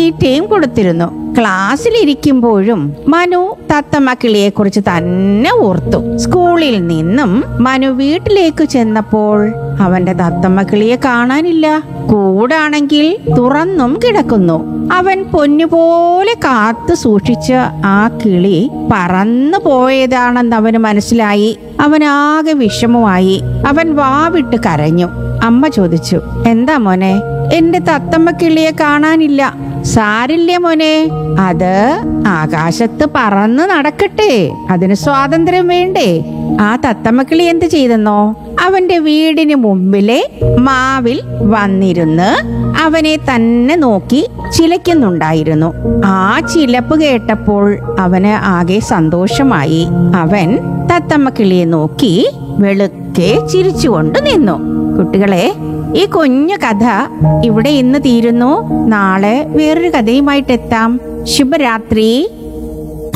തീറ്റയും കൊടുത്തിരുന്നു ക്ലാസ്സിലിരിക്കുമ്പോഴും മനു തത്തമ്മ കിളിയെ കുറിച്ച് തന്നെ ഓർത്തു സ്കൂളിൽ നിന്നും മനു വീട്ടിലേക്ക് ചെന്നപ്പോൾ അവന്റെ തത്തമ്മ കിളിയെ കാണാനില്ല കൂടാണെങ്കിൽ തുറന്നും കിടക്കുന്നു അവൻ പൊന്നുപോലെ കാത്തു സൂക്ഷിച്ച ആ കിളി പറന്നു പോയതാണെന്ന് അവന് മനസ്സിലായി അവനാകെ വിഷമമായി അവൻ വാവിട്ട് കരഞ്ഞു അമ്മ ചോദിച്ചു എന്താ മോനെ എന്റെ തത്തമ്മ കിളിയെ കാണാനില്ല സാരില്ല മോനെ അത് ആകാശത്ത് പറന്ന് നടക്കട്ടെ അതിന് സ്വാതന്ത്ര്യം വേണ്ടേ ആ തത്തമ്മക്കിളി എന്ത് ചെയ്തെന്നോ അവന്റെ വീടിന് മുമ്പിലെ മാവിൽ വന്നിരുന്ന് അവനെ തന്നെ നോക്കി ചിലയ്ക്കുന്നുണ്ടായിരുന്നു ആ ചിലപ്പ് കേട്ടപ്പോൾ അവന് ആകെ സന്തോഷമായി അവൻ തത്തമ്മക്കിളിയെ നോക്കി വെളുക്കെ ചിരിച്ചുകൊണ്ട് നിന്നു കുട്ടികളെ ഈ കുഞ്ഞു കഥ ഇവിടെ ഇന്ന് തീരുന്നു നാളെ വേറൊരു കഥയുമായിട്ട് എത്താം ശുഭരാത്രി